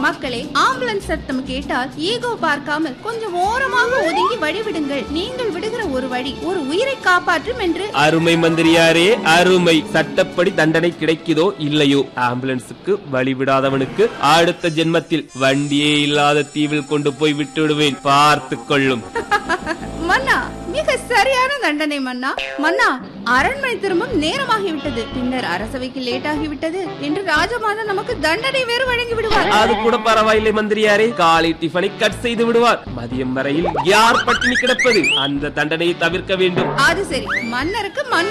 மக்களே ஆம்புலன்ஸ் சத்தம் கேட்டால் ஈகோ பார்க்காமல் கொஞ்சம் ஓரமாக ஒதுங்கி வழிவிடுங்கள் நீங்கள் விடுகிற ஒரு வழி ஒரு உயிரை காப்பாற்றும் என்று அருமை மந்திரியாரே அருமை சட்டப்படி தண்டனை கிடைக்குதோ இல்லையோ ஆம்புலன்ஸுக்கு வழிவிடாதவனுக்கு அடுத்த ஜென்மத்தில் வண்டியே இல்லாத தீவில் கொண்டு போய் விட்டு விடுவேன் பார்த்து கொள்ளும் மன்னா மிக சரியான தண்டனை மன்னா மன்னா அரண்மனை திரும்பும் நேரமாகிவிட்டது பின்னர் அரசவைக்கு லேட் ஆகிவிட்டது என்று ராஜமாதா நமக்கு தண்டனை வேறு வழங்கி விடுவார் அது கூட பரவாயில்லை மந்திரியாரே காலை டிஃபனை கட் செய்து விடுவார் மதியம் வரையில் யார் பட்டினி கிடப்பது அந்த தண்டனையை தவிர்க்க வேண்டும் அது சரி மன்னருக்கு மன்னர்